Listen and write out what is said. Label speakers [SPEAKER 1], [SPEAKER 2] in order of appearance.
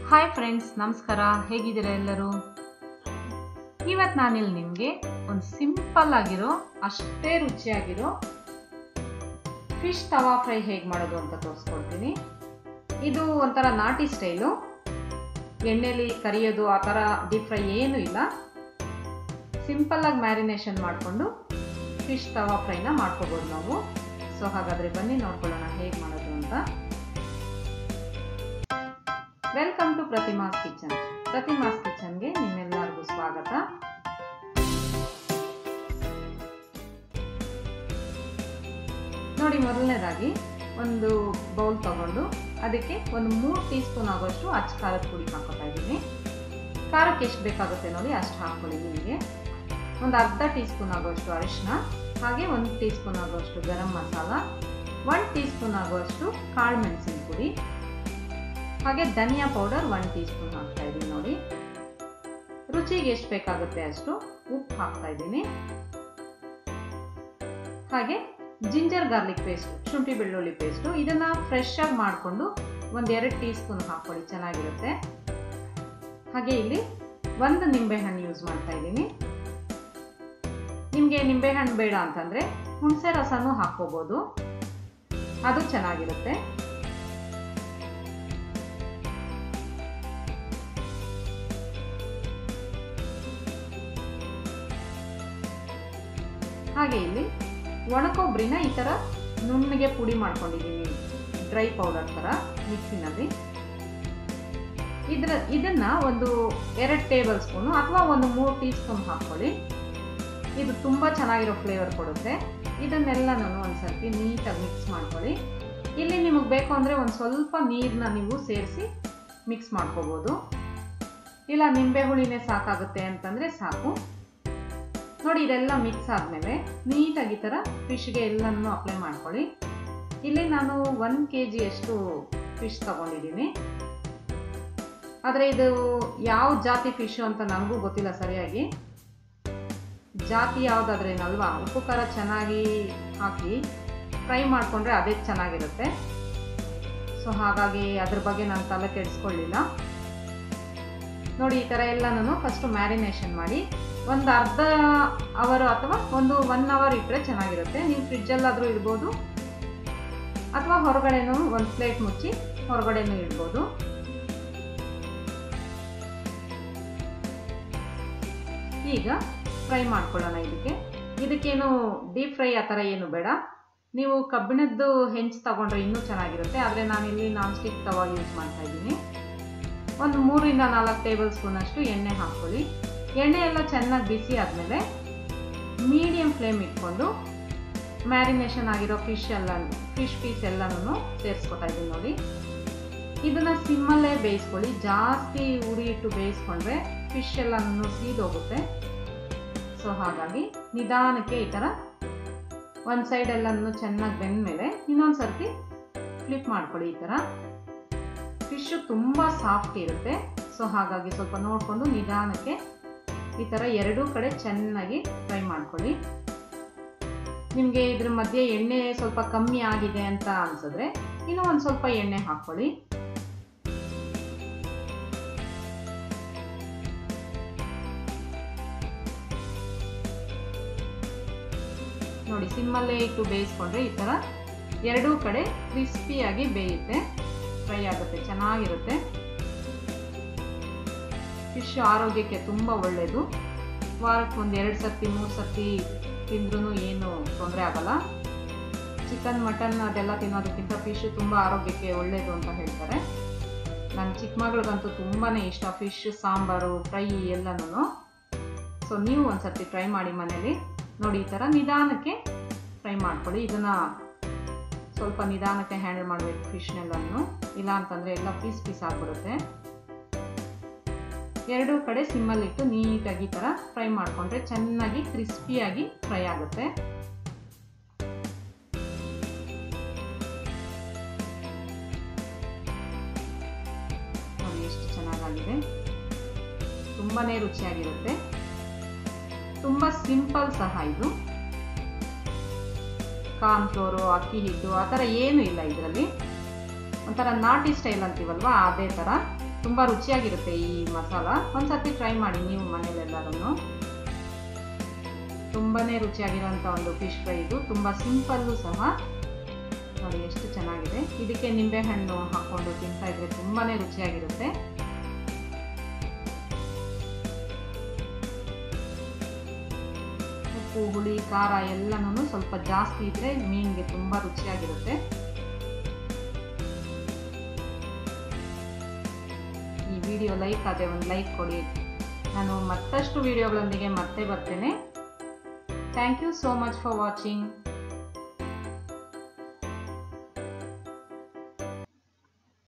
[SPEAKER 1] hi friends ನಮಸ್ಕಾರ ಹೇಗಿದ್ದೀರಾ ಎಲ್ಲರೂ ಇವತ್ತು ನಾನಿಲ್ಲಿ ನಿಮಗೆ ಒಂದು ಸಿಂಪಲ್ ಆಗಿರೋ ಅಷ್ಟೇ ರುಚಿಯಾಗಿರೋ ಫಿಶ್ ತವಾ ಫ್ರೈ ಹೇಗೆ ಮಾಡೋದು ಅಂತ ತೋರಿಸ್ಕೊಡ್ತೀನಿ ಇದು ಒಂಥರ ನಾಟಿ ಸ್ಟೈಲು ಎಣ್ಣೆಲಿ ಕರಿಯೋದು ಆ ಥರ ಡೀಪ್ ಫ್ರೈ ಏನೂ ಇಲ್ಲ ಸಿಂಪಲ್ಲಾಗಿ ಮ್ಯಾರಿನೇಷನ್ ಮಾಡಿಕೊಂಡು ಫಿಶ್ ತವಾ ಫ್ರೈನ ಮಾಡ್ಕೋಬೋದು ನಾವು ಸೊ ಹಾಗಾದರೆ ಬನ್ನಿ ನೋಡ್ಕೊಳ್ಳೋಣ ಹೇಗೆ ಮಾಡೋದು ಅಂತ welcome to Prathima's kitchen Prathima's ಕಿಚನ್ಗೆ ನಿಮ್ಮೆಲ್ಲರಿಗೂ ಸ್ವಾಗತ ನೋಡಿ ಮೊದಲನೇದಾಗಿ ಒಂದು ಬೌಲ್ ತಗೊಂಡು ಅದಕ್ಕೆ ಒಂದು ಮೂರು ಟೀ ಸ್ಪೂನ್ ಆಗೋಷ್ಟು ಅಚ್ಚ ಖಾರದ ಪುಡಿ ಹಾಕೋತಾ ಇದ್ದೀನಿ ಖಾರಕ್ಕೆ ಎಷ್ಟು ಬೇಕಾಗುತ್ತೆ ನೋಡಿ ಅಷ್ಟು ಹಾಕ್ಕೊಳ್ಳಿ ನಿಮಗೆ ಒಂದು ಅರ್ಧ ಟೀ ಸ್ಪೂನ್ ಆಗೋಷ್ಟು ಅರಿಶಿನ ಹಾಗೆ ಒಂದು ಟೀ ಸ್ಪೂನ್ ಆಗೋಷ್ಟು garam masala one teaspoon ಆಗುವಷ್ಟು ಕಾಳು ಮೆಣಸಿನ ಪುಡಿ ಹಾಗೆ ಧನಿಯಾ ಪೌಡರ್ ಒನ್ ಟೀ ಸ್ಪೂನ್ ಹಾಕ್ತಾ ಇದ್ದೀನಿ ನೋಡಿ ರುಚಿಗೆ ಎಷ್ಟು ಬೇಕಾಗುತ್ತೆ ಅಷ್ಟು ಉಪ್ಪು ಹಾಕ್ತಾ ಇದ್ದೀನಿ ಹಾಗೆ ಜಿಂಜರ್ ಗಾರ್ಲಿಕ್ ಪೇಸ್ಟ್ ಶುಂಠಿ ಬೆಳ್ಳುಳ್ಳಿ ಪೇಸ್ಟು ಇದನ್ನ ಫ್ರೆಶ್ ಆಗಿ ಮಾಡಿಕೊಂಡು ಒಂದು ಎರಡು ಟೀ ಸ್ಪೂನ್ ಹಾಕ್ಕೊಳ್ಳಿ ಚೆನ್ನಾಗಿರುತ್ತೆ ಹಾಗೆ ಇಲ್ಲಿ ಒಂದು ನಿಂಬೆಹಣ್ಣು ಯೂಸ್ ಮಾಡ್ತಾ ಇದ್ದೀನಿ ನಿಮಗೆ ನಿಂಬೆಹಣ್ಣು ಬೇಡ ಅಂತಂದರೆ ಹುಣಸೆ ರಸನೂ ಹಾಕ್ಕೋಬೋದು ಅದು ಚೆನ್ನಾಗಿರುತ್ತೆ ಹಾಗೆ ಇಲ್ಲಿ ಒಣಕೊಬ್ಬರಿನ ಈ ಥರ ನುಣ್ಣಗೆ ಪುಡಿ ಮಾಡ್ಕೊಂಡಿದ್ದೀನಿ ಡ್ರೈ ಪೌಡರ್ ಥರ ಮಿಕ್ಸಿನಲ್ಲಿ ಇದ್ರ ಇದನ್ನ ಒಂದು ಎರಡು ಟೇಬಲ್ ಸ್ಪೂನು ಅಥವಾ ಒಂದು ಮೂರು ಟೀ ಸ್ಪೂನ್ ಹಾಕ್ಕೊಳ್ಳಿ ಇದು ತುಂಬ ಚೆನ್ನಾಗಿರೋ ಫ್ಲೇವರ್ ಕೊಡುತ್ತೆ ಇದನ್ನೆಲ್ಲನೂ ಒಂದು ಸರ್ತಿ ನೀಟಾಗಿ ಮಿಕ್ಸ್ ಮಾಡ್ಕೊಳ್ಳಿ ಇಲ್ಲಿ ನಿಮಗೆ ಬೇಕು ಅಂದರೆ ಒಂದು ಸ್ವಲ್ಪ ನೀರನ್ನ ನೀವು ಸೇರಿಸಿ ಮಿಕ್ಸ್ ಮಾಡ್ಕೋಬೋದು ಇಲ್ಲ ನಿಂಬೆ ಹುಳಿನೇ ಸಾಕಾಗುತ್ತೆ ಅಂತಂದರೆ ಸಾಕು ನೋಡಿ ಇದೆಲ್ಲ ಮಿಕ್ಸ್ ಆದಮೇಲೆ ನೀಟಾಗಿ ಈ ಥರ ಫಿಶ್ಗೆ ಎಲ್ಲನೂ ಅಪ್ಲೈ ಮಾಡ್ಕೊಳ್ಳಿ ಇಲ್ಲಿ ನಾನು ಒನ್ ಕೆ ಜಿಯಷ್ಟು ಫಿಶ್ ತಗೊಂಡಿದ್ದೀನಿ ಆದರೆ ಇದು ಯಾವ ಜಾತಿ ಫಿಶು ಅಂತ ನನಗೂ ಗೊತ್ತಿಲ್ಲ ಸರಿಯಾಗಿ ಜಾತಿ ಯಾವುದಾದ್ರೇನಲ್ವಾ ಉಪ್ಪು ಖಾರ ಚೆನ್ನಾಗಿ ಹಾಕಿ ಫ್ರೈ ಮಾಡಿಕೊಂಡ್ರೆ ಅದೇ ಚೆನ್ನಾಗಿರುತ್ತೆ ಸೊ ಹಾಗಾಗಿ ಅದ್ರ ಬಗ್ಗೆ ನಾನು ತಲೆ ಕೆಡಿಸ್ಕೊಳ್ಳಿಲ್ಲ ನೋಡಿ ಈ ಥರ ಎಲ್ಲನೂ ಫಸ್ಟು ಮ್ಯಾರಿನೇಷನ್ ಮಾಡಿ ಒಂದು ಅರ್ಧ ಅವರ್ ಅಥವಾ ಒಂದು ಒನ್ ಅವರ್ ಇಟ್ಟರೆ ಚೆನ್ನಾಗಿರುತ್ತೆ ನೀವು ಫ್ರಿಜ್ಜಲ್ಲಾದರೂ ಇಡ್ಬೋದು ಅಥವಾ ಹೊರಗಡೆನೂ ಒಂದು ಪ್ಲೇಟ್ ಮುಚ್ಚಿ ಹೊರಗಡೆನೂ ಇಡ್ಬೋದು ಈಗ ಫ್ರೈ ಮಾಡ್ಕೊಳ್ಳೋಣ ಇದಕ್ಕೆ ಇದಕ್ಕೇನು ಡೀಪ್ ಫ್ರೈ ಆ ಥರ ಏನು ಬೇಡ ನೀವು ಕಬ್ಬಿಣದ್ದು ಹೆಂಚು ತಗೊಂಡ್ರೆ ಇನ್ನೂ ಚೆನ್ನಾಗಿರುತ್ತೆ ಆದರೆ ನಾನಿಲ್ಲಿ ನಾನ್ ಸ್ಟಿಕ್ ತವಾ ಯೂಸ್ ಮಾಡ್ತಾ ಇದ್ದೀನಿ ಒಂದು ಮೂರಿಂದ ನಾಲ್ಕು ಟೇಬಲ್ ಸ್ಪೂನಷ್ಟು ಎಣ್ಣೆ ಹಾಕ್ಕೊಳ್ಳಿ ಎಣ್ಣೆ ಎಲ್ಲ ಚೆನ್ನಾಗಿ ಬಿಸಿ ಆದಮೇಲೆ ಮೀಡಿಯಮ್ ಫ್ಲೇಮ್ ಇಟ್ಕೊಂಡು ಮ್ಯಾರಿನೇಷನ್ ಆಗಿರೋ ಫಿಶ್ ಎಲ್ಲ ಫಿಶ್ ಪೀಸ್ ಎಲ್ಲನೂ ಸೇರಿಸ್ಕೊತಾ ಇದ್ದೀನಿ ನೋಡಿ ಇದನ್ನು ಸಿಮ್ಮಲ್ಲೇ ಬೇಯಿಸ್ಕೊಳ್ಳಿ ಜಾಸ್ತಿ ಉರಿ ಇಟ್ಟು ಬೇಯಿಸ್ಕೊಂಡ್ರೆ ಫಿಶ್ ಎಲ್ಲನೂ ಸೀದೋಗುತ್ತೆ ಸೊ ಹಾಗಾಗಿ ನಿಧಾನಕ್ಕೆ ಈ ಥರ ಒಂದು ಸೈಡ್ ಎಲ್ಲನೂ ಚೆನ್ನಾಗಿ ಬೆಂದಮೇಲೆ ಇನ್ನೊಂದು ಸರ್ತಿ ಫ್ಲಿಪ್ ಮಾಡ್ಕೊಳ್ಳಿ ಈ ಥರ ಫಿಶ್ಶು ತುಂಬ ಸಾಫ್ಟ್ ಇರುತ್ತೆ ಸೊ ಹಾಗಾಗಿ ಸ್ವಲ್ಪ ನೋಡಿಕೊಂಡು ನಿಧಾನಕ್ಕೆ ಈ ಥರ ಎರಡೂ ಕಡೆ ಚೆನ್ನಾಗಿ ಫ್ರೈ ಮಾಡ್ಕೊಳ್ಳಿ ನಿಮಗೆ ಇದ್ರ ಮಧ್ಯೆ ಎಣ್ಣೆ ಸ್ವಲ್ಪ ಕಮ್ಮಿ ಆಗಿದೆ ಅಂತ ಅನ್ಸಿದ್ರೆ ಇನ್ನೂ ಒಂದು ಸ್ವಲ್ಪ ಎಣ್ಣೆ ಹಾಕ್ಕೊಳ್ಳಿ ನೋಡಿ ಸಿಮ್ಮಲ್ಲೇ ಇಟ್ಟು ಬೇಯಿಸ್ಕೊಂಡ್ರೆ ಈ ಥರ ಎರಡೂ ಕಡೆ ಕ್ರಿಸ್ಪಿಯಾಗಿ ಬೇಯುತ್ತೆ ಫ್ರೈ ಆಗುತ್ತೆ ಚೆನ್ನಾಗಿರುತ್ತೆ ಫಿಶ್ ಆರೋಗ್ಯಕ್ಕೆ ತುಂಬ ಒಳ್ಳೆಯದು ವಾರಕ್ಕೆ ಒಂದು ಎರಡು ಸರ್ತಿ ಮೂರು ಸರ್ತಿ ತಿಂದ್ರೂ ಏನು ತೊಂದರೆ ಆಗಲ್ಲ ಚಿಕನ್ ಮಟನ್ ಅದೆಲ್ಲ ತಿನ್ನೋದಕ್ಕಿಂತ ಫಿಶ್ ತುಂಬ ಆರೋಗ್ಯಕ್ಕೆ ಒಳ್ಳೆಯದು ಅಂತ ಹೇಳ್ತಾರೆ ನನ್ನ ಚಿಕ್ಕ ಮಗಳಿಗಂತೂ ತುಂಬಾ ಇಷ್ಟ ಫಿಶ್ ಸಾಂಬಾರು ಫ್ರೈ ಎಲ್ಲನೂ ಸೊ ನೀವು ಒಂದು ಸರ್ತಿ ಟ್ರೈ ಮಾಡಿ ಮನೇಲಿ ನೋಡಿ ಈ ಥರ ನಿಧಾನಕ್ಕೆ ಫ್ರೈ ಮಾಡ್ಕೊಳ್ಳಿ ಇದನ್ನು ಸ್ವಲ್ಪ ನಿಧಾನಕ್ಕೆ ಹ್ಯಾಂಡಲ್ ಮಾಡಬೇಕು ಫಿಶ್ನೆಲ್ಲನೂ ಇಲ್ಲ ಅಂತಂದರೆ ಎಲ್ಲ ಪೀಸ್ ಪೀಸ್ ಆಗಿಬಿಡುತ್ತೆ ಎರಡೂ ಕಡೆ ಸಿಮ್ಮಲ್ಲಿಟ್ಟು ನೀಟಾಗಿ ಈ ಥರ ಫ್ರೈ ಮಾಡಿಕೊಂಡ್ರೆ ಚೆನ್ನಾಗಿ ಕ್ರಿಸ್ಪಿಯಾಗಿ ಫ್ರೈ ಆಗುತ್ತೆ ನೋಡಿ ಎಷ್ಟು ಚೆನ್ನಾಗಾಗಿದೆ ತುಂಬಾ ರುಚಿಯಾಗಿರುತ್ತೆ ತುಂಬ ಸಿಂಪಲ್ ಸಹ ಇದು ಕಾರ್ನ್ಫ್ಲೋರು ಅಕ್ಕಿ ಹಿಟ್ಟು ಆ ಥರ ಏನೂ ಇಲ್ಲ ಇದರಲ್ಲಿ ಒಂಥರ ನಾಟಿ ಸ್ಟೈಲ್ ಅಂತೀವಲ್ವ ಅದೇ ಥರ ತುಂಬ ರುಚಿಯಾಗಿರುತ್ತೆ ಈ ಮಸಾಲ ಒಂದ್ಸತಿ ಟ್ರೈ ಮಾಡಿ ನೀವು ಮನೇಲೆಲ್ಲರೂ ತುಂಬಾ ರುಚಿಯಾಗಿರೋಂಥ ಒಂದು ಫಿಶ್ ಫ್ರೈ ಇದು ತುಂಬ ಸಿಂಪಲ್ಲು ಸಹ ನೋಡಿ ಎಷ್ಟು ಚೆನ್ನಾಗಿದೆ ಇದಕ್ಕೆ ನಿಂಬೆಹಣ್ಣು ಹಾಕ್ಕೊಂಡು ತಿಂತಾ ಇದ್ರೆ ತುಂಬಾ ರುಚಿಯಾಗಿರುತ್ತೆ ಉಪ್ಪು ಹುಳಿ ಖಾರ ಎಲ್ಲನೂ ಸ್ವಲ್ಪ ಜಾಸ್ತಿ ಇದ್ರೆ ಮೀನಿಗೆ ತುಂಬ ರುಚಿಯಾಗಿರುತ್ತೆ ಈ ವಿಡಿಯೋ ಲೈಕ್ ಆದರೆ ಒಂದು ಲೈಕ್ ಕೊಡಿ ನಾನು ಮತ್ತಷ್ಟು ವಿಡಿಯೋಗಳೊಂದಿಗೆ ಮತ್ತೆ ಬರ್ತೇನೆ thank you so much for watching